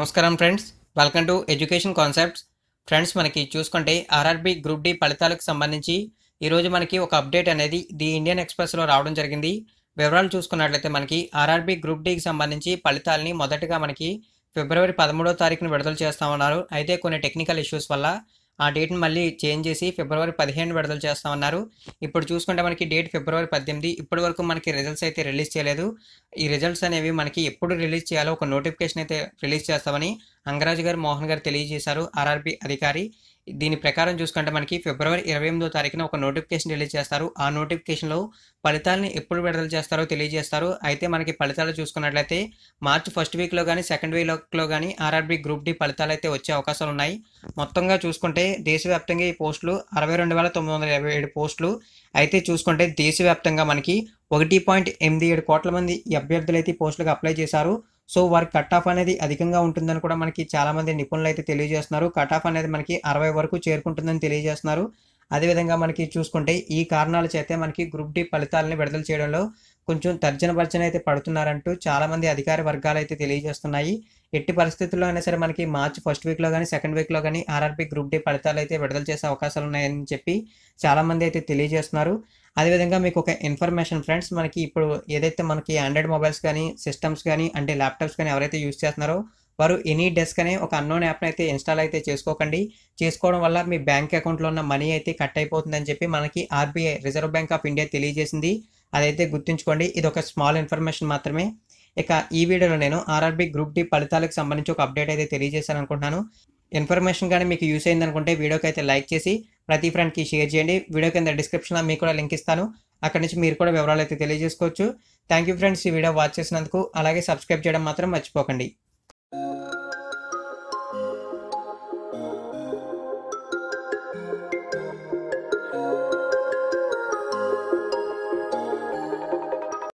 నమస్కారం friends welcome to education concepts friends మనకి చూసుకుంటే ఆర్ఆర్బి గ్రూప్ డి ఫలితాలకు సంబంధించి ఈరోజు మనకి ఒక అప్డేట్ అనేది ది ఇండియన్ ఎక్స్ప్రెస్లో రావడం జరిగింది వివరాలు చూసుకున్నట్లయితే మనకి ఆర్ఆర్బి గ్రూప్ డికి సంబంధించి ఫలితాలని మొదటగా మనకి ఫిబ్రవరి పదమూడో తారీఖున విడుదల చేస్తామన్నారు అయితే కొన్ని టెక్నికల్ ఇష్యూస్ వల్ల ఆ డేట్ని మళ్ళీ చేంజ్ చేసి ఫిబ్రవరి పదిహేను విడుదల చేస్తామన్నారు ఇప్పుడు చూసుకుంటే మనకి డేట్ ఫిబ్రవరి పద్దెనిమిది ఇప్పటి వరకు మనకి రిజల్ట్స్ అయితే రిలీజ్ చేయలేదు ఈ రిజల్ట్స్ అనేవి మనకి ఎప్పుడు రిలీజ్ చేయాలో ఒక నోటిఫికేషన్ అయితే రిలీజ్ చేస్తామని అంగరాజు గారు మోహన్ గారు తెలియజేశారు ఆర్ఆర్బి అధికారి దీని ప్రకారం చూసుకుంటే మనకి ఫిబ్రవరి ఇరవై ఎనిమిదో తారీఖున ఒక నోటిఫికేషన్ రిలీజ్ చేస్తారు ఆ నోటిఫికేషన్లో ఫలితాలని ఎప్పుడు విడుదల చేస్తారో తెలియజేస్తారు అయితే మనకి ఫలితాలు చూసుకున్నట్లయితే మార్చ్ ఫస్ట్ వీక్లో కానీ సెకండ్ వీక్లో కానీ ఆర్ఆర్బి గ్రూప్ డి ఫలితాలు అయితే వచ్చే అవకాశాలు ఉన్నాయి మొత్తంగా చూసుకుంటే దేశవ్యాప్తంగా ఈ పోస్టులు అరవై రెండు వేల తొమ్మిది వందల యాభై ఏడు పోస్టులు అయితే చూసుకుంటే దేశవ్యాప్తంగా మనకి ఒకటి పాయింట్ ఎనిమిది ఏడు కోట్ల మంది ఈ అభ్యర్థులు అయితే ఈ పోస్టులకు అప్లై చేశారు సో వారి కట్ ఆఫ్ అనేది అధికంగా ఉంటుందని కూడా మనకి చాలా మంది నిపుణులు అయితే తెలియజేస్తున్నారు కట్ ఆఫ్ అనేది మనకి అరవై వరకు చేరుకుంటుందని తెలియజేస్తున్నారు అదేవిధంగా మనకి చూసుకుంటే ఈ కారణాల చేతే మనకి గ్రూప్ డి ఫలితాలని విడుదల చేయడంలో కొంచెం తర్జన భర్జన అయితే పడుతున్నారంటూ చాలా మంది అధికార వర్గాలు అయితే తెలియజేస్తున్నాయి ఎట్టి పరిస్థితుల్లో అయినా సరే మనకి మార్చ్ ఫస్ట్ వీక్లో కానీ సెకండ్ వీక్లో కానీ ఆర్ఆర్బి గ్రూప్ డి ఫలితాలు అయితే విడుదల చేసే అవకాశాలు ఉన్నాయని చెప్పి చాలా మంది అయితే తెలియజేస్తున్నారు అదేవిధంగా మీకు ఒక ఇన్ఫర్మేషన్ ఫ్రెండ్స్ మనకి ఇప్పుడు ఏదైతే మనకి ఆండ్రాయిడ్ మొబైల్స్ కానీ సిస్టమ్స్ కానీ అంటే ల్యాప్టాప్స్ కానీ ఎవరైతే యూస్ చేస్తున్నారో వారు ఎనీ డెస్క్ అనే ఒక అన్నోన్ యాప్ని అయితే ఇన్స్టాల్ అయితే చేసుకోకండి చేసుకోవడం వల్ల మీ బ్యాంక్ అకౌంట్లో ఉన్న మనీ అయితే కట్ అయిపోతుందని చెప్పి మనకి RBI reserve bank of India తెలియజేసింది అదైతే గుర్తుంచుకోండి ఇది ఒక స్మాల్ ఇన్ఫర్మేషన్ మాత్రమే ఇక ఈ వీడియోలో నేను ఆర్ఆర్బి గ్రూప్ డి ఫలితాలకు సంబంధించి ఒక అప్డేట్ అయితే తెలియజేశాను అనుకుంటున్నాను ఇన్ఫర్మేషన్ కానీ మీకు యూస్ అయింది అనుకుంటే వీడియోకి అయితే లైక్ చేసి ప్రతి ఫ్రెండ్కి షేర్ చేయండి వీడియో కింద డిస్క్రిప్షన్లో మీకు కూడా లింక్ ఇస్తాను అక్కడ నుంచి మీరు కూడా వివరాలు అయితే తెలియజేసుకోవచ్చు థ్యాంక్ యూ ఫ్రెండ్స్ ఈ వీడియో వాచ్ చేసినందుకు అలాగే సబ్స్క్రైబ్ చేయడం మాత్రం మర్చిపోకండి